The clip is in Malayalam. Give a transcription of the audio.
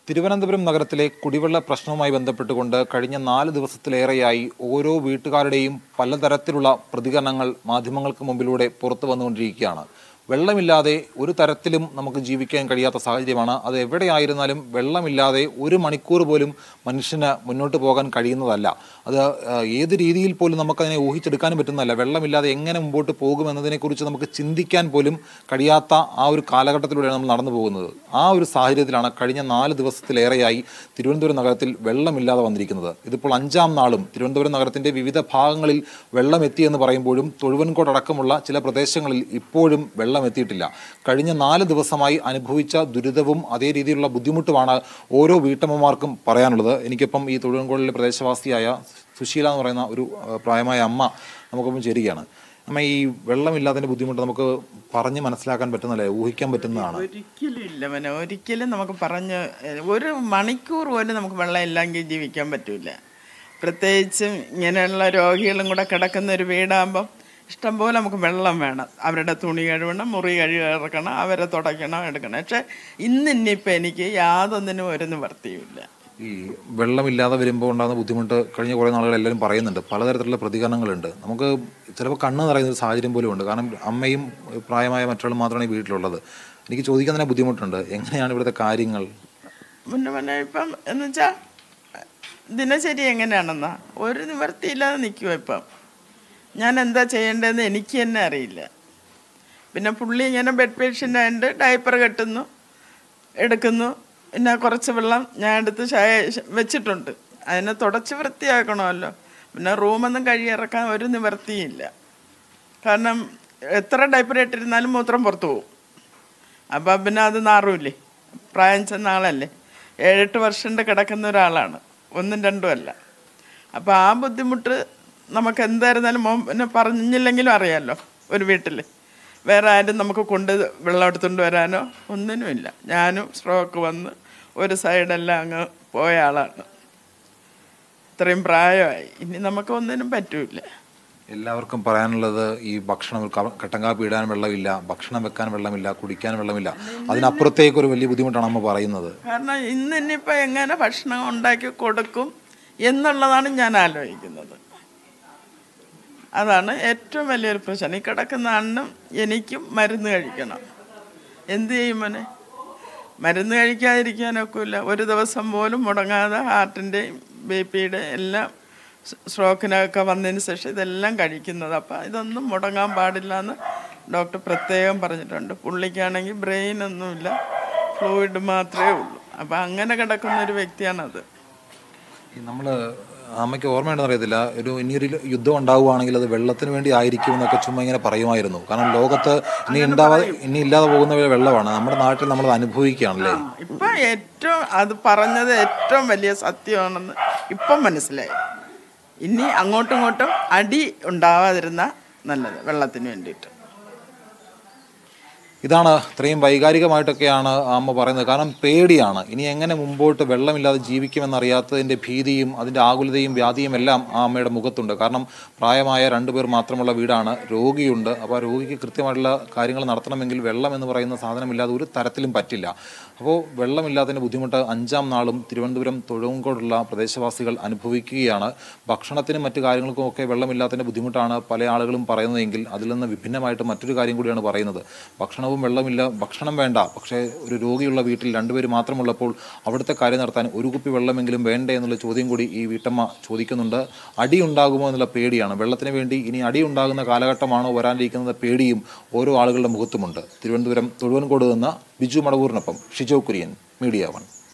തിരുവനന്തപുരം നഗരത്തിലെ കുടിവെള്ള പ്രശ്നവുമായി ബന്ധപ്പെട്ടുകൊണ്ട് കഴിഞ്ഞ നാല് ദിവസത്തിലേറെയായി ഓരോ വീട്ടുകാരുടെയും പലതരത്തിലുള്ള പ്രതികരണങ്ങൾ മാധ്യമങ്ങൾക്ക് മുമ്പിലൂടെ പുറത്തു വന്നുകൊണ്ടിരിക്കുകയാണ് വെള്ളമില്ലാതെ ഒരു തരത്തിലും നമുക്ക് ജീവിക്കാൻ കഴിയാത്ത സാഹചര്യമാണ് അത് എവിടെയായിരുന്നാലും വെള്ളമില്ലാതെ ഒരു മണിക്കൂർ പോലും മനുഷ്യന് മുന്നോട്ട് പോകാൻ കഴിയുന്നതല്ല അത് ആ, ഏത് രീതിയിൽ പോലും നമുക്കതിനെ ഊഹിച്ചെടുക്കാനും പറ്റുന്നതല്ല വെള്ളമില്ലാതെ എങ്ങനെ മുമ്പോട്ട് പോകുമെന്നതിനെക്കുറിച്ച് നമുക്ക് ചിന്തിക്കാൻ പോലും കഴിയാത്ത ആ ഒരു കാലഘട്ടത്തിലൂടെയാണ് നമ്മൾ നടന്നു പോകുന്നത് ആ ഒരു സാഹചര്യത്തിലാണ് കഴിഞ്ഞ നാല് ദിവസത്തിലേറെയായി തിരുവനന്തപുരം നഗരത്തിൽ വെള്ളമില്ലാതെ വന്നിരിക്കുന്നത് ഇതിപ്പോൾ അഞ്ചാം നാളും തിരുവനന്തപുരം നഗരത്തിന്റെ വിവിധ ഭാഗങ്ങളിൽ വെള്ളം എത്തിയെന്ന് പറയുമ്പോഴും തൊഴുവൻകോട് അടക്കമുള്ള ചില പ്രദേശങ്ങളിൽ ഇപ്പോഴും വെള്ളം എത്തിയിട്ടില്ല കഴിഞ്ഞ നാല് ദിവസമായി അനുഭവിച്ച ദുരിതവും അതേ രീതിയിലുള്ള ബുദ്ധിമുട്ടുമാണ് ഓരോ വീട്ടമ്മമാർക്കും പറയാനുള്ളത് എനിക്കിപ്പം ഈ തൊഴുവൻകോടിലെ പ്രദേശവാസിയായ സുശീല എന്ന് പറയുന്ന ഒരു ആ, പ്രായമായ അമ്മ നമുക്കൊപ്പം ചേരുകയാണ് അമ്മ ഈ വെള്ളമില്ലാത്തതിന്റെ ബുദ്ധിമുട്ട് നമുക്ക് പറഞ്ഞ് മനസ്സിലാക്കാൻ പറ്റുന്നല്ലേ ഊഹിക്കാൻ പറ്റുന്നതാണ് ഒരിക്കലും ഇല്ല മനെ ഒരിക്കലും നമുക്ക് പറഞ്ഞ് ഏഹ്, ഒരു മണിക്കൂർ പോലും നമുക്ക് വെള്ളം ഇല്ലെങ്കിൽ ജീവിക്കാൻ പറ്റൂല പ്രത്യേകിച്ചും ഇങ്ങനെയുള്ള രോഗികളും കൂടെ കിടക്കുന്ന ഒരു വീടാകുമ്പം ഇഷ്ടംപോലെ നമുക്ക് വെള്ളം വേണം അവരുടെ തുണി കഴുകണം മുറി കഴുകിറക്കണം അവരെ തുടയ്ക്കണം എടുക്കണം പക്ഷെ ഇന്ന് ഇനിയിപ്പോൾ എനിക്ക് യാതൊന്നിനും ഒരു നിവർത്തിയുമില്ല ഈ വെള്ളമില്ലാതെ വരുമ്പോൾ ഉണ്ടാകുന്ന ബുദ്ധിമുട്ട് കഴിഞ്ഞ കുറേ നാളുകൾ എല്ലാവരും പറയുന്നുണ്ട് പലതരത്തിലുള്ള പ്രതികരണങ്ങളുണ്ട് നമുക്ക് ചിലപ്പോൾ കണ്ണ് നിറയുന്ന ഒരു സാഹചര്യം പോലും ഉണ്ട് കാരണം അമ്മയും പ്രായമായ മറ്റൊരാളും മാത്രമാണ് ഈ വീട്ടിലുള്ളത് എനിക്ക് ചോദിക്കാൻ തന്നെ ബുദ്ധിമുട്ടുണ്ട് എങ്ങനെയാണ് ഇവിടുത്തെ കാര്യങ്ങൾ മുന്നേ മുന്നേ ഇപ്പം എന്ന് വെച്ചാൽ ദിനചരി എങ്ങനെയാണെന്നാ ഒരു നിവർത്തിയില്ലാതെ നിൽക്കുമോ ഇപ്പം ഞാൻ എന്താ ചെയ്യേണ്ടതെന്ന് എനിക്ക് തന്നെ അറിയില്ല പിന്നെ പുള്ളി ഇങ്ങനെ ബെഡ് പേഷ്യൻ്റ് ആയിട്ട് ഡയപ്പർ കെട്ടുന്നു എടുക്കുന്നു പിന്നെ കുറച്ച് വെള്ളം ഞാൻ എടുത്ത് ചായ വെച്ചിട്ടുണ്ട് അതിനെ തുടച്ച് വൃത്തിയാക്കണമല്ലോ പിന്നെ റൂമൊന്നും കഴുകിയിറക്കാൻ ഒരു നിവർത്തിയില്ല കാരണം എത്ര ഡയപ്പർ ഇട്ടിരുന്നാലും മൂത്രം പുറത്തു പോകും അപ്പം പിന്നെ അത് നാറൂല്ലേ പ്രായം ചെന്ന ആളല്ലേ ഏഴെട്ട് വർഷം കൊണ്ട് കിടക്കുന്ന ഒരാളാണ് ഒന്നും രണ്ടും അല്ല അപ്പോൾ ആ ബുദ്ധിമുട്ട് നമുക്ക് എന്തായിരുന്നാലും മോൻ പിന്നെ പറഞ്ഞില്ലെങ്കിലും അറിയാമല്ലോ ഒരു വീട്ടിൽ വേറെ ആരും നമുക്ക് കൊണ്ട് വെള്ളം എടുത്തുകൊണ്ട് വരാനോ ഒന്നിനുമില്ല ഞാനും സ്ട്രോക്ക് വന്ന് ഒരു സൈഡെല്ലാം അങ്ങ് പോയ ആളാണ് ഇത്രയും പ്രായമായി ഇനി നമുക്ക് ഒന്നിനും പറ്റൂല എല്ലാവർക്കും പറയാനുള്ളത് ഈ ഭക്ഷണം ക- കട്ടൻ കാപ്പി ഇടാൻ വെള്ളമില്ല ഭക്ഷണം വെക്കാൻ വെള്ളമില്ല കുടിക്കാൻ വെള്ളമില്ല അതിനപ്പുറത്തേക്ക് ഒരു വലിയ ബുദ്ധിമുട്ടാണ് അമ്മ പറയുന്നത് കാരണം ഇന്ന് ഇനിയിപ്പോൾ എങ്ങനെ ഭക്ഷണം ഉണ്ടാക്കി കൊടുക്കും എന്നുള്ളതാണ് ഞാൻ ആലോചിക്കുന്നത് അതാണ് ഏറ്റവും വലിയൊരു പ്രശ്നം ഈ കിടക്കുന്ന അണ്ണും എനിക്കും മരുന്ന് കഴിക്കണം എന്ത് ചെയ്യും മോനെ മരുന്ന് കഴിക്കാതിരിക്കാനൊക്കില്ല ഒരു ദിവസം പോലും മുടങ്ങാതെ ഹാർട്ടിൻ്റെയും ബി പിയുടെ എല്ലാം സ് സ്ട്രോക്കിനൊക്കെ വന്നതിന് ശേഷം ഇതെല്ലാം കഴിക്കുന്നത് അപ്പം ഇതൊന്നും മുടങ്ങാൻ പാടില്ല എന്ന് ഡോക്ടർ പ്രത്യേകം പറഞ്ഞിട്ടുണ്ട് പുള്ളിക്കാണെങ്കിൽ ബ്രെയിൻ ഒന്നുമില്ല ഫ്ലൂയിഡ് മാത്രമേ ഉള്ളൂ അപ്പം അങ്ങനെ കിടക്കുന്ന ഒരു വ്യക്തിയാണത് ഈ നമ്മള് അമ്മയ്ക്ക് ഓർമ്മയുണ്ടെന്ന് അറിയത്തില്ല ഒരു ഇനിയൊരു യുദ്ധം ഉണ്ടാവുകയാണെങ്കിൽ അത് വെള്ളത്തിന് വേണ്ടി ആയിരിക്കും എന്നൊക്കെ ചുമ്മാ ഇങ്ങനെ പറയുമായിരുന്നു കാരണം ലോകത്ത് ഇനി ഉണ്ടാവാതെ ഇനി ഇല്ലാതെ പോകുന്ന ഒരു വെള്ളമാണ് നമ്മുടെ നാട്ടിൽ നമ്മൾ അനുഭവിക്കുകയാണല്ലേ ഇപ്പം ഏറ്റവും അത് പറഞ്ഞത് ഏറ്റവും വലിയ സത്യമാണെന്ന് ഇപ്പം മനസ്സിലായി ഇനി അങ്ങോട്ടും ഇങ്ങോട്ടും അടി ഉണ്ടാവാതിരുന്ന നല്ലത് വെള്ളത്തിന് വേണ്ടിയിട്ട് ഇതാണ് ഇത്രയും വൈകാരികമായിട്ടൊക്കെയാണ് ആ അമ്മ പറയുന്നത് കാരണം പേടിയാണ് ഇനി എങ്ങനെ മുമ്പോട്ട് വെള്ളമില്ലാതെ ജീവിക്കുമെന്നറിയാത്തതിൻ്റെ ഭീതിയും അതിൻ്റെ ആകുലതയും വ്യാധിയും എല്ലാം ആ അമ്മയുടെ മുഖത്തുണ്ട് കാരണം പ്രായമായ രണ്ടുപേർ മാത്രമുള്ള വീടാണ് രോഗിയുണ്ട് അപ്പോൾ ആ രോഗിക്ക് കൃത്യമായിട്ടുള്ള കാര്യങ്ങൾ നടത്തണമെങ്കിൽ വെള്ളം എന്ന് പറയുന്ന സാധനമില്ലാതെ ഒരു തരത്തിലും പറ്റില്ല അപ്പോൾ വെള്ളമില്ലാത്തതിൻ്റെ ബുദ്ധിമുട്ട് അഞ്ചാം നാളും തിരുവനന്തപുരം തൊഴുവങ്കോടുള്ള പ്രദേശവാസികൾ അനുഭവിക്കുകയാണ് ഭക്ഷണത്തിനും മറ്റു കാര്യങ്ങൾക്കും ഒക്കെ വെള്ളമില്ലാത്തതിൻ്റെ ബുദ്ധിമുട്ടാണ് പല ആളുകളും പറയുന്നതെങ്കിൽ അതിൽ നിന്ന് വിഭിന്നമായിട്ട് മറ്റൊരു കാര്യം കൂടിയാണ് പറയുന്നത് ഭക്ഷണവും വെള്ളമില്ല ഭക്ഷണം വേണ്ട പക്ഷേ ഒരു രോഗിയുള്ള വീട്ടിൽ രണ്ടുപേര് മാത്രമുള്ളപ്പോൾ അവിടുത്തെ കാര്യം നടത്താൻ ഒരു കുപ്പി വെള്ളമെങ്കിലും വേണ്ടേ എന്നുള്ള ചോദ്യം കൂടി ഈ വീട്ടമ്മ ചോദിക്കുന്നുണ്ട് അടി ഉണ്ടാകുമോ എന്നുള്ള പേടിയാണ് വെള്ളത്തിന് വേണ്ടി ഇനി അടി ഉണ്ടാകുന്ന കാലഘട്ടമാണോ വരാനിരിക്കുന്നത് പേടിയും ഓരോ ആളുകളുടെ മുഖത്തുമുണ്ട് തിരുവനന്തപുരം തൊഴുവൻകോട് നിന്ന് ബിജു മടവൂരിനൊപ്പം ഷിജോ കുര്യൻ മീഡിയ വൺ